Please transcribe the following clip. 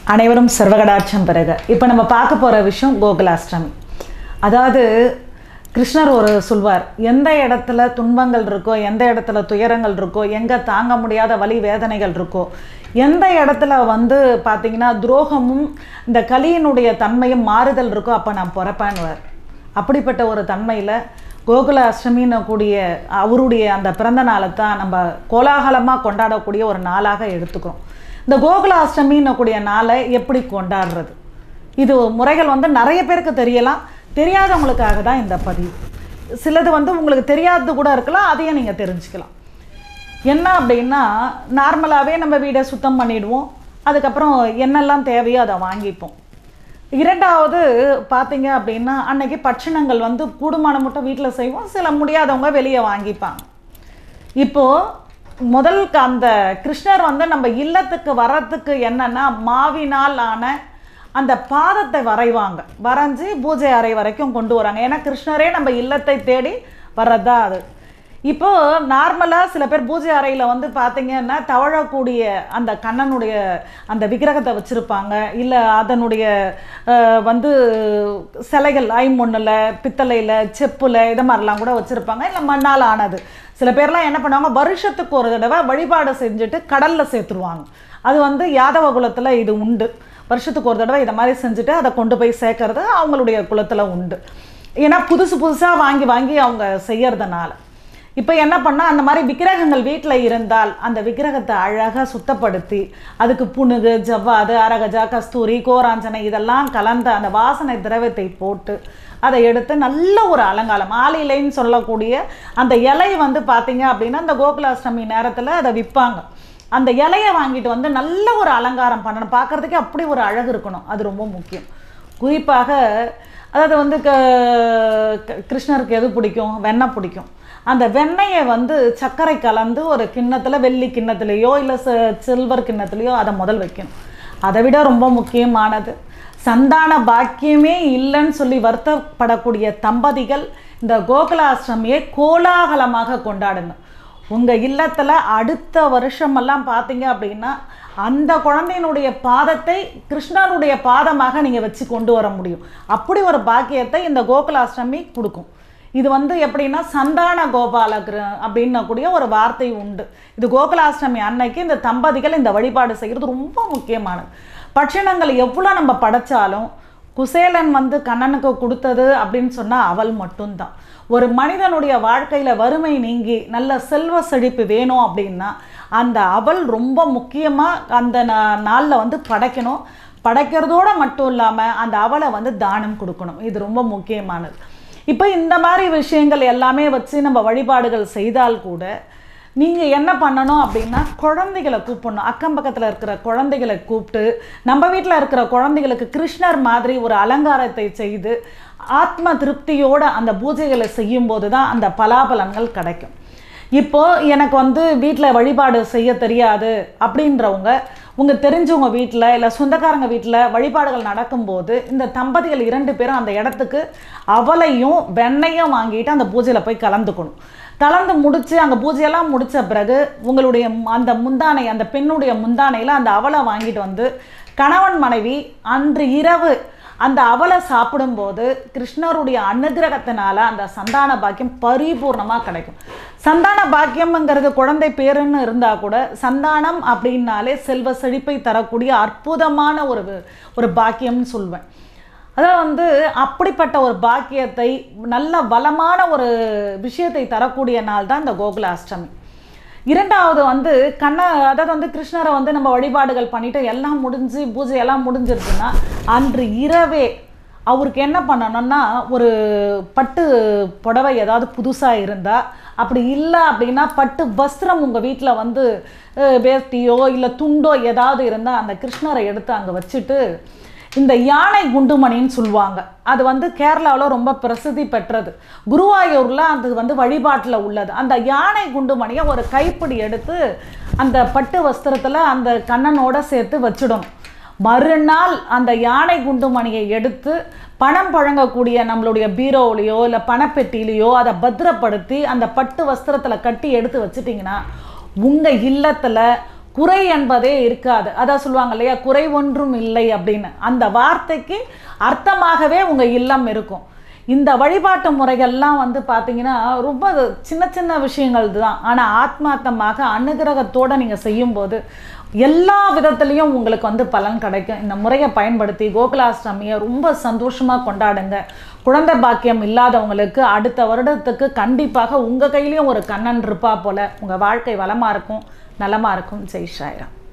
அனைவரும் சர்வகடாட்சம் பெறுக இப்போ நம்ம பார்க்க போகிற விஷயம் கோகுலாஷ்டமி அதாவது கிருஷ்ணர் ஒரு சொல்வார் எந்த இடத்துல துன்பங்கள் இருக்கோ எந்த இடத்துல துயரங்கள் இருக்கோ எங்கே தாங்க முடியாத வலி வேதனைகள் இருக்கோ எந்த இடத்துல வந்து பார்த்தீங்கன்னா துரோகமும் இந்த கலியினுடைய தன்மையும் மாறுதல் இருக்கோ அப்போ நான் பிறப்பேன்னுவார் அப்படிப்பட்ட ஒரு தன்மையில் கோகுல அஷ்டமின்னு கூடிய அவருடைய அந்த பிறந்த நாளை தான் நம்ம கோலாகலமாக கொண்டாடக்கூடிய ஒரு நாளாக எடுத்துக்கிறோம் இந்த கோகுல அஷ்டமின்னு கூடிய நாளை எப்படி கொண்டாடுறது இது முறைகள் வந்து நிறைய பேருக்கு தெரியலாம் தெரியாதவங்களுக்காக தான் இந்த பதிவு சிலது வந்து உங்களுக்கு தெரியாதது கூட இருக்கலாம் அதையும் நீங்கள் தெரிஞ்சுக்கலாம் என்ன அப்படின்னா நார்மலாகவே நம்ம வீடை சுத்தம் பண்ணிடுவோம் அதுக்கப்புறம் என்னெல்லாம் தேவையோ அதை வாங்கிப்போம் இரண்டாவது பார்த்தீங்க அப்படின்னா அன்னைக்கு பட்சணங்கள் வந்து கூடுமான மட்டும் வீட்டில் செய்வோம் சில முடியாதவங்க வெளியே வாங்கிப்பாங்க இப்போது முதல் க- அந்த கிருஷ்ணர் வந்து நம்ம இல்லத்துக்கு வர்றதுக்கு என்னன்னா மாவினால் ஆன அந்த பாதத்தை வரைவாங்க வரைஞ்சி பூஜை அறை வரைக்கும் கொண்டு வராங்க ஏன்னா கிருஷ்ணரே நம்ம இல்லத்தை தேடி வர்றதா அது இப்போ நார்மலாக சில பேர் பூஜை அறையில் வந்து பார்த்தீங்கன்னா தவழக்கூடிய அந்த கண்ணனுடைய அந்த விக்கிரகத்தை வச்சுருப்பாங்க இல்லை அதனுடைய அஹ், வந்து சிலைகள் ஐம்பொன்னில் பித்தளையில் செப்பில் இது மாதிரிலாம் கூட வச்சுருப்பாங்க இல்லை மண்ணால் ஆனது சில பேர்லாம் என்ன பண்ணுவாங்க வருஷத்துக்கு ஒரு தடவை வழிபாடு செஞ்சுட்டு கடலில் சேர்த்துருவாங்க அது வந்து யாதவ குலத்தில் இது உண்டு வருஷத்துக்கு ஒரு தடவை இதை மாதிரி செஞ்சுட்டு அதை கொண்டு போய் சேர்க்கறது அவங்களுடைய குலத்தில் உண்டு ஏன்னா புதுசு புதுசாக வாங்கி வாங்கி அவங்க செய்யறதுனால இப்போ என்ன பண்ணால் அந்த மாதிரி விக்கிரகங்கள் வீட்டில் இருந்தால் அந்த விக்கிரகத்தை அழகாக சுத்தப்படுத்தி அதுக்கு புணுகு ஜவ்வாது அரகஜா கஸ்தூரி கோராஞ்சனை இதெல்லாம் கலந்த அந்த வாசனை திரவத்தை போட்டு அதை எடுத்து நல்ல ஒரு அலங்காரம் ஆளிலைன்னு சொல்லக்கூடிய அந்த இலை வந்து பார்த்தீங்க அப்படின்னா அந்த கோகுலாஷ்டமி நேரத்தில் அதை விற்பாங்க அந்த இலையை வாங்கிட்டு வந்து நல்ல ஒரு அலங்காரம் பண்ணணும் பார்க்குறதுக்கே அப்படி ஒரு அழகு இருக்கணும் அது ரொம்ப முக்கியம் குறிப்பாக அதாவது வந்து க க- கிருஷ்ணருக்கு எது பிடிக்கும் வெண்ணெய் பிடிக்கும் அந்த வெண்ணெயை வந்து சர்க்கரை கலந்து ஒரு கிண்ணத்தில் வெள்ளி கிண்ணத்துலேயோ இல்லை சில்வர் கிண்ணத்துலேயோ அதை முதல் வைக்கணும் அதை விட ரொம்ப முக்கியமானது சந்தான பாக்கியமே இல்லைன்னு சொல்லி வருத்தப்படக்கூடிய தம்பதிகள் இந்த கோகுலாஷ்டமியை கோலாகலமாக கொண்டாடுங்க உங்கள் இல்லத்தில் அடுத்த வருஷமெல்லாம் பார்த்தீங்க அப்படின்னா அந்த குழந்தையினுடைய பாதத்தை கிருஷ்ணனுடைய பாதமாக நீங்கள் வச்சு கொண்டு வர முடியும் அப்படி ஒரு பாக்கியத்தை இந்த கோகுலாஷ்டமி கொடுக்கும் இது வந்து எப்படின்னா சந்தான கோபாலகிர அப்படின்னக்கூடிய ஒரு வார்த்தை உண்டு இது கோகுலாஷ்டமி அன்னைக்கு இந்த தம்பதிகள் இந்த வழிபாடு செய்கிறது ரொம்ப முக்கியமானது பட்சணங்கள் எவ்வளோ நம்ம படைச்சாலும் குசேலன் வந்து கண்ணனுக்கு கொடுத்தது அப்படின்னு சொன்னால் அவள் மட்டும்தான் ஒரு மனிதனுடைய வாழ்க்கையில் வறுமை நீங்கி நல்ல செல்வ செழிப்பு வேணும் அப்படின்னா அந்த அவள் ரொம்ப முக்கியமாக அந்த நாளில் வந்து படைக்கணும் படைக்கிறதோட மட்டும் இல்லாமல் அந்த அவளை வந்து தானம் கொடுக்கணும் இது ரொம்ப முக்கியமானது இப்போ இந்த மாதிரி விஷயங்கள் எல்லாமே வச்சு நம்ம வழிபாடுகள் செய்தால் கூட நீங்கள் என்ன பண்ணணும் அப்படின்னா குழந்தைகளை கூப்பிடணும் அக்கம் பக்கத்தில் இருக்கிற குழந்தைகளை கூப்பிட்டு நம்ம வீட்டில் இருக்கிற குழந்தைகளுக்கு கிருஷ்ணர் மாதிரி ஒரு அலங்காரத்தை செய்து ஆத்ம திருப்தியோட அந்த பூஜைகளை செய்யும்போது தான் அந்த பலாபலன்கள் கிடைக்கும் இப்போ எனக்கு வந்து வீட்டில் வழிபாடு செய்ய தெரியாது அப்படின்றவங்க உங்கள் தெரிஞ்சவங்க வீட்டில் இல்லை சொந்தக்காரங்க வீட்டில் வழிபாடுகள் நடக்கும்போது இந்த தம்பதிகள் இரண்டு பேரும் அந்த இடத்துக்கு அவளையும் வெண்ணையும் வாங்கிட்டு அந்த பூஜையில் போய் கலந்துக்கணும் கலந்து முடித்து அங்கே பூஜையெல்லாம் முடித்த பிறகு உங்களுடைய ம- அந்த முந்தானை அந்த பெண்ணுடைய முந்தானையில் அந்த அவலை வாங்கிட்டு வந்து கணவன் மனைவி அன்று இரவு அந்த அவலை சாப்பிடும்போது கிருஷ்ணருடைய அனுகிரகத்தினால அந்த சந்தான பாக்கியம் பரிபூர்ணமாக கிடைக்கும் சந்தான பாக்கியம்ங்கிறது குழந்தை பேருன்னு இருந்தால் கூட சந்தானம் அப்படின்னாலே செல்வ செழிப்பை தரக்கூடிய அற்புதமான ஒரு ஒரு பாக்கியம்னு சொல்வேன் அதான் வந்து அப்படிப்பட்ட ஒரு பாக்கியத்தை நல்ல வளமான ஒரு விஷயத்தை தரக்கூடிய நாள் தான் இந்த கோகுல அஷ்டமி இரண்டாவது வந்து கண்ண அதாவது வந்து கிருஷ்ணரை வந்து நம்ம வழிபாடுகள் பண்ணிட்டு எல்லாம் முடிஞ்சு பூஜை எல்லாம் முடிஞ்சிருச்சுன்னா அன்று இரவே அவருக்கு என்ன பண்ணணும்னா ஒரு பட்டு புடவை ஏதாவது புதுசாக இருந்தால் அப்படி இல்லை அப்படின்னா பட்டு வஸ்திரம் உங்கள் வீட்டில் வந்து அஹ், வேஷ்டியோ இல்லை துண்டோ ஏதாவது இருந்தால் அந்த கிருஷ்ணரை எடுத்து அங்கே வச்சுட்டு இந்த யானை குண்டுமணின்னு சொல்லுவாங்க அது வந்து கேரளாவில் ரொம்ப பிரசித்தி பெற்றது குருவாயூரில் அது வந்து வழிபாட்டில் உள்ளது அந்த யானை குண்டுமணியை ஒரு கைப்பிடி எடுத்து அந்த பட்டு வஸ்திரத்தில் அந்த கண்ணனோட சேர்த்து வச்சிடணும் மறுநாள் அந்த யானை குண்டுமணியை எடுத்து பணம் பழங்கக்கூடிய நம்மளுடைய பீரோவிலையோ இல்லை பணப்பெட்டியிலையோ அதை பத்திரப்படுத்தி அந்த பட்டு வஸ்திரத்தில் கட்டி எடுத்து வச்சிட்டிங்கன்னா உங்கள் இல்லத்தில் குறை என்பதே இருக்காது அதான் சொல்லுவாங்க இல்லையா குறை ஒன்றும் இல்லை அப்படின்னு அந்த வார்த்தைக்கு அர்த்தமாகவே உங்கள் இல்லம் இருக்கும் இந்த வழிபாட்டு முறைகள்லாம் வந்து பார்த்தீங்கன்னா ரொம்ப சின்ன சின்ன விஷயங்கள் தான் ஆனால் ஆத்மார்த்தமாக அனுகிரகத்தோடு நீங்கள் செய்யும்போது எல்லா விதத்துலேயும் உங்களுக்கு வந்து பலன் கிடைக்கும் இந்த முறையை பயன்படுத்தி கோகுலாஷ்டமியை ரொம்ப சந்தோஷமாக கொண்டாடுங்க குழந்தை பாக்கியம் இல்லாதவங்களுக்கு அடுத்த வருடத்துக்கு கண்டிப்பாக உங்கள் கையிலையும் ஒரு கண்ணன் இருப்பா போல் உங்கள் வாழ்க்கை வளமாக இருக்கும் நலமாக இருக்கும் ஜெய் ஷாயிரம்